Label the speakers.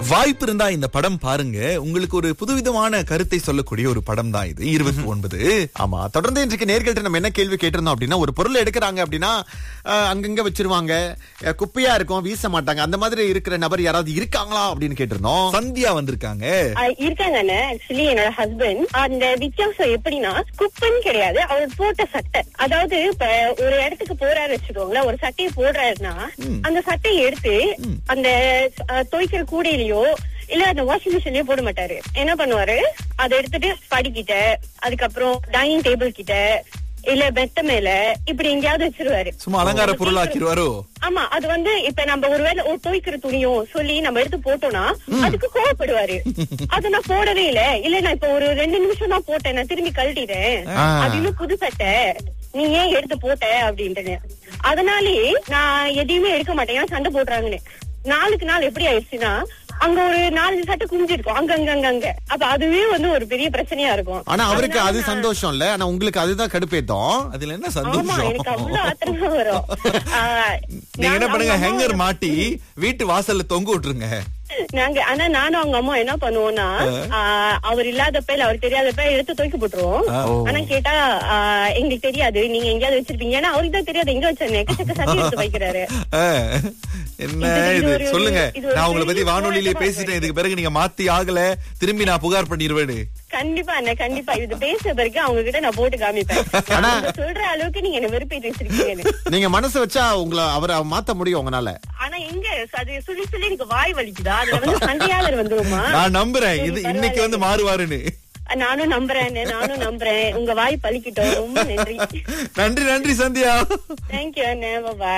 Speaker 1: வாய்ப்பு இருந்தா இந்த படம் பாருங்க உங்களுக்கு ஒரு புதுவிதமான கருத்தை சொல்லக்கூடிய ஒரு படம் தான் இது இருபத்தி ஒன்பது
Speaker 2: ஆமா தொடர்ந்து இன்றைக்கு நேர்கள்ட்ட நம்ம என்ன கேள்வி கேட்டிருந்தோம் அப்படின்னா ஒரு பொருள் எடுக்கிறாங்க அப்படின்னா அஹ், அங்கங்க வச்சிருவாங்க அஹ், குப்பையா இருக்கும் வீச மாட்டாங்க அந்த மாதிரி இருக்கிற நபர் யாராவது இருக்காங்களா அப்படின்னு கேட்டிருந்தோம்
Speaker 1: சந்தியா வந்திருக்காங்க
Speaker 3: ஆஹ் இருக்காங்கண்ணே ஆக்சுவலி என்னோட ஹஸ்பண்ட் அந்த வித்தியாசம் எப்படின்னா குப்பைன்னு கிடையாது அவர் போட்ட சட்டை அதாவது இப்ப ஒரு இடத்துக்கு போறாரு வச்சுக்கோங்களேன் ஒரு சட்டையை போடுறாருன்னா அந்த சட்டையை எடுத்து அந்த ஆஹ், துவைக்கிற கூடையிலயோ இல்ல அந்த வாஷிங் மிஷின்லயோ போட மாட்டாரு என்ன பண்ணுவாரு அதை எடுத்துட்டு படிக்கிட்ட அதுக்கப்புறம் டைனிங் டேபிள் கிட்ட இல்ல பெத்த மேல இப்படி எங்கேயாவது வச்சிருவாரு
Speaker 1: சும்மா அலங்கார பொருளாக்கிடுவாரோ
Speaker 3: ஆமா அது வந்து இப்ப நம்ம ஒருவேளை ஒரு துவைக்கிற துணியும் சொல்லி நம்ம எடுத்து போட்டோம்னா அதுக்கு கோவப்படுவாரு அது நான் போடவே இல்ல இல்ல நான் இப்ப ஒரு ரெண்டு நிமிஷம் தான் போட்டேன் நான் திரும்பி கழட்டிட்டேன்
Speaker 2: ஆ.
Speaker 3: அது இன்னும் புது சட்டை நீ ஏன் எடுத்து போட்ட அப்படின்ட்டு அதனாலேயே நான் எதையுமே எடுக்க மாட்டேன் ஏன்னா சண்டை போடுறாங்கன்னு நாளுக்கு நாள் எப்படி ஆயிடுச்சுன்னா அங்க ஒரு நாலஞ்சு சட்டை குமிஞ்சிருக்கும் அங்க அங்க அங்க அங்க அப்ப அதுவே வந்து ஒரு பெரிய பிரச்சனையா இருக்கும்
Speaker 2: ஆனா அவருக்கு
Speaker 3: அதனால
Speaker 2: அது
Speaker 3: நான்-
Speaker 2: சந்தோஷம் இல்ல ஆனா உங்களுக்கு அதுதான் கடுப்பேத்தம்
Speaker 1: அதுல என்ன
Speaker 3: ஆமா எனக்கு
Speaker 1: சந்தோஷம்
Speaker 3: அவ்வளவு ஆத்திரமா வரும் ஆஹ்,
Speaker 1: நீங்க என்ன
Speaker 3: நான்
Speaker 1: பண்ணுங்க
Speaker 3: அவங்க
Speaker 1: ஹேங்கர்
Speaker 3: அம்மா-
Speaker 1: மாட்டி வீட்டு வாசல்ல தொங்க விட்டுருங்க
Speaker 3: நாங்க ஆனா நானும் அவங்க அம்மா என்ன பண்ணுவோம்னா ஆஹ், அவர் இல்லாதப்ப இல்ல அவர் தெரியாதப்ப எடுத்து துவைக்க போட்டுருவோம் ஆனா கேட்டா ஆஹ், எங்களுக்கு தெரியாது நீங்க எங்கேயாவது வச்சிருப்பீங்க ஏன்னா அவருக்கு தான் தெரியாது எங்க வச்சேன் எக்கச்சக்க சட்டி எடுத்து வைக்கிறாரு
Speaker 1: ஆ, என்ன
Speaker 3: இது- இது
Speaker 1: இது
Speaker 3: ஒரு-
Speaker 1: சொல்லுங்க
Speaker 3: இது ஒரு
Speaker 1: நான் உங்களை பத்தி
Speaker 3: பெரிய
Speaker 1: வானொலியிலே
Speaker 3: போராட்டமா
Speaker 1: பேசிட்டேன்
Speaker 3: இருக்கு.
Speaker 1: இதுக்கு பிறகு நீங்க மாத்தி ஆகல திரும்பி நான் புகார் பண்ணிடுவேன்னு
Speaker 3: கண்டிப்பா அண்ணா கண்டிப்பா இது பேசின பிறகு அவங்க கிட்ட நான் போட்டு காமிப்பேன் அவங்க சொல்ற அளவுக்கு நீங்க என்ன வெறுப்பேற்றி வச்சிருக்கீங்கன்னு
Speaker 2: நீங்க மனசு வச்சா உங்களை அவரை மாத்த முடியும் உங்களால
Speaker 3: ஆனா எங்க அது சொல்லி சொல்லி எனக்கு வாய் வலிக்குதா அதுல வந்து சண்டையாளர் வந்துருமா
Speaker 1: நான் நம்புறேன்
Speaker 3: சரி,
Speaker 1: இது
Speaker 3: பரவாயில்ல.
Speaker 1: இன்னைக்கு வந்து மாறுவாருன்னு
Speaker 3: நானும் நம்புறேன் நானும் நம்புறேன் உங்க வாய் பலிக்கிட்டோம் ரொம்ப நன்றி
Speaker 1: நன்றி நன்றி சந்தியா
Speaker 3: தேங்க்யூ அண்ணே பாய்